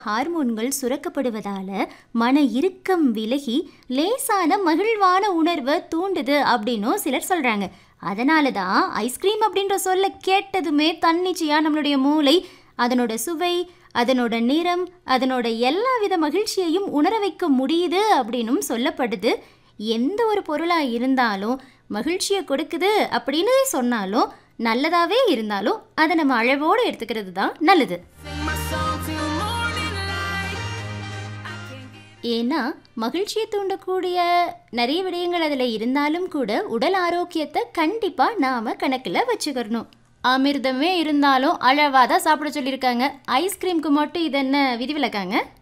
ஹார்மோன்கள் சுரக்கப்படுவதால மன இறுக்கம் விலகி லேசான மகிழ்வான உணர்வை தூண்டுது அப்படின்னும் சிலர் சொல்றாங்க அதனால தான் ஐஸ்கிரீம் அப்படின்ற சொல்ல கேட்டதுமே தன்னிச்சையா நம்மளுடைய மூளை அதனோட சுவை அதனோட நிறம் அதனோட எல்லா வித மகிழ்ச்சியையும் உணர வைக்க முடியுது அப்படின்னும் சொல்லப்படுது எந்த ஒரு பொருளாக இருந்தாலும் மகிழ்ச்சியை கொடுக்குது அப்படின்னு சொன்னாலும் நல்லதாகவே இருந்தாலும் அதை நம்ம அளவோடு எடுத்துக்கிறது தான் நல்லது ஏன்னா மகிழ்ச்சியை தூண்டக்கூடிய நிறைய விடயங்கள் அதில் இருந்தாலும் கூட உடல் ஆரோக்கியத்தை கண்டிப்பாக நாம் கணக்கில் வச்சுக்கிறணும் அமிர்தமே இருந்தாலும் அளவாக தான் சாப்பிட சொல்லியிருக்காங்க ஐஸ்கிரீமுக்கு மட்டும் இது என்ன விதிவிலக்காங்க